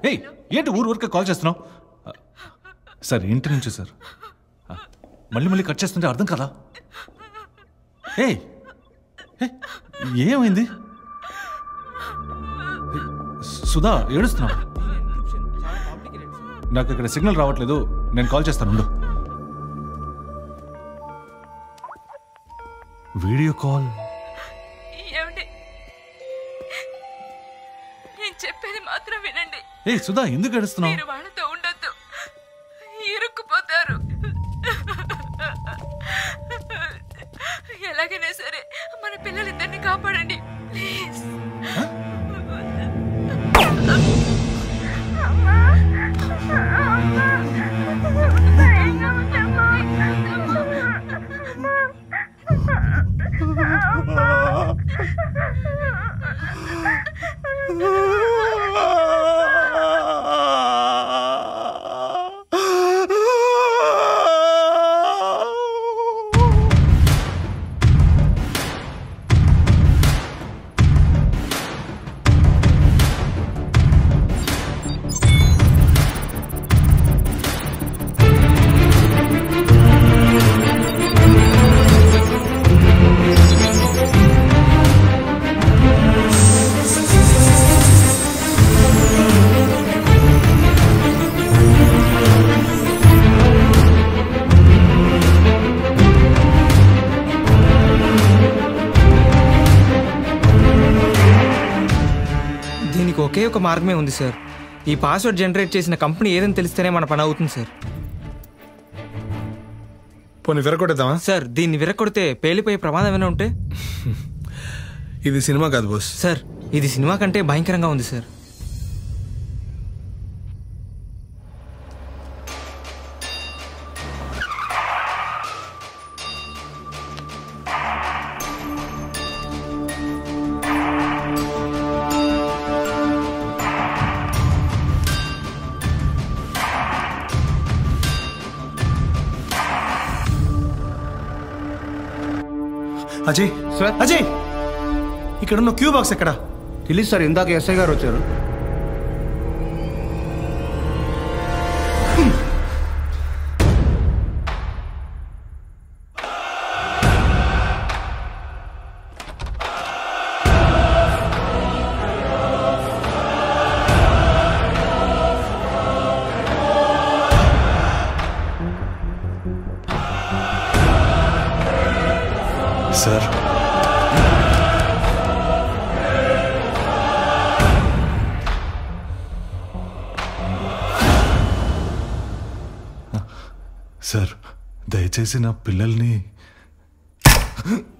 ఏయ్ ఏంటి ఊరు ఊరికే కాల్ చేస్తున్నావు సార్ ఇంటి నుంచి సార్ ఆ, మళ్ళీ మళ్ళీ కట్ చేస్తుంటే అర్థం కదా ఏయ్ ఏయ్, ఏమైంది ఏయ్, సుధా ఏడుస్తున్నావు నాకు ఇక్కడ సిగ్నల్ రావట్లేదు నేను కాల్ చేస్తాను ఉండు వీడియో కాల్ ఏమండి నేను చెప్పేది మాత్రం వినండి ఏ సుధా ఎందుకు ఏడుస్తున్నావు మీరు వాళ్ళతో ఉండొద్దు ఇరుక్కుపోతారు ఎలాగైనా సరే మన పిల్లలిద్దరిని కాపాడండి ప్లీజ్ దీనికి ఒకే ఒక మార్గమే ఉంది సార్ ఈ పాస్వర్డ్ జనరేట్ చేసిన కంపెనీ ఏదని తెలిస్తేనే మన పని అవుతుంది సార్ పోనీ విరగొట్టేద్దామా సార్ దీన్ని విరక్కొడితే పేలిపోయే ప్రమాదం ఏమైనా ఉంటే ఇది సినిమా కాదు బాస్ సార్ ఇది సినిమా కంటే భయంకరంగా ఉంది సార్ అజయ్ సార్ అజయ్ ఇక్కడ ఉన్న క్యూ బాక్స్ ఎక్కడ తెలియదు సార్ ఇందాక ఎస్ఐ గారు వచ్చారు సార్ సార్ దయచేసి నా పిల్లల్ని